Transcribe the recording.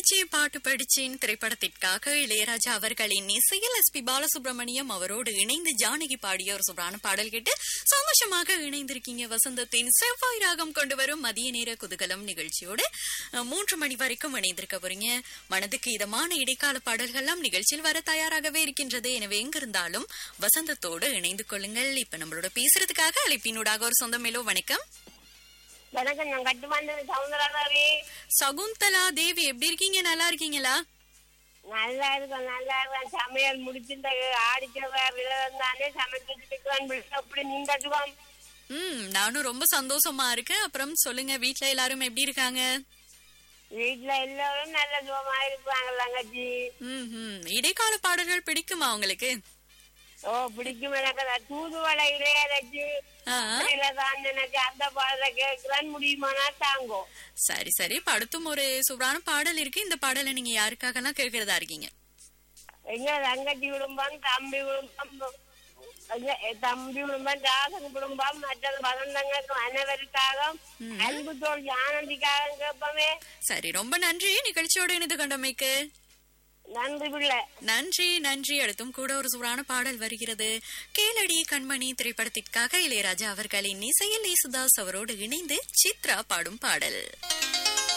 படிச்சே பாட்டு படிச்சேன் திரைப்படத்திற்காக இளையராஜா அவர்களின் இசையில் எஸ் பி பாலசுப்ரமணியம் அவரோடு இணைந்து ஜானகி பாடிய ஒரு சூப்பரான பாடல் கேட்டு சந்தோஷமாக இணைந்திருக்கீங்க வசந்தத்தின் செவ்வாய் ராகம் கொண்டு வரும் மதிய நேர குதூகலம் நிகழ்ச்சியோடு அஹ், மூன்று மணி வரைக்கும் இணைந்திருக்க போறீங்க மனதுக்கு இதமான இடைக்கால பாடல்கள்லாம் நிகழ்ச்சியில் வர தயாராகவே இருக்கின்றது எனவே எங்கிருந்தாலும் வசந்தத்தோடு இணைந்து கொள்ளுங்கள் இப்ப நம்மளோட பேசுறதுக்காக அழைப்பினூடாக ஒரு சொந்த மேலோ வணக்கம் வணக்கம் நான் கட்டுமாண்டு சவுந்தரராவே சகுந்தலா தேவி எப்படி இருக்கீங்க நல்லா இருக்கீங்களா நல்லா இருக்கும் நல்லா இருக்கும் சமையல் முடிச்சுட்டு ஆடிச்சவ விழந்தானே சமைச்சிட்டு இருக்கேன் அப்படி நின்றுட்டுவான் ம் நானும் ரொம்ப சந்தோஷமா இருக்கேன் அப்புறம் சொல்லுங்க வீட்ல எல்லாரும் எப்படி இருக்காங்க வீட்டுல எல்லாரும் நல்ல சுகமா இருப்பாங்க தங்கச்சி ம் ம் இடைக்கால பாடல்கள் பிடிக்குமா உங்களுக்கு ஓ பிடிக்கும் எனக்கு அந்த தூதுவளை இளையராஜு ஆ, தான் எனக்கு அந்த பாடலை கேட்கிறான் முடியுமானா தாங்கோ சரி சரி இப்ப அடுத்தும் ஒரு சூப்பரான பாடல் இருக்கு இந்த பாடலை நீங்க யாருக்காகலாம் கேட்கறதா இருக்கீங்க எங்க தங்கச்சி குடும்பம் தம்பி குடும்பம் எங்க தம்பி குடும்பம் தாசன் குடும்பம் மற்றது வசந்தங்க அனைவருக்காக அன்பு தோல் ஆனந்திக்காக கேட்போமே சரி ரொம்ப நன்றி நிகழ்ச்சியோடு இணைந்து கொண்டமைக்கு நன்றி பிள்ளை நன்றி நன்றி அடுத்தும் கூட ஒரு சூப்பரான பாடல் வருகிறது கேளடி கண்மணி திரைப்படத்திற்காக இளையராஜா அவர்களின் இசையில் யேசுதாஸ் அவரோடு இணைந்து சித்ரா பாடும் பாடல்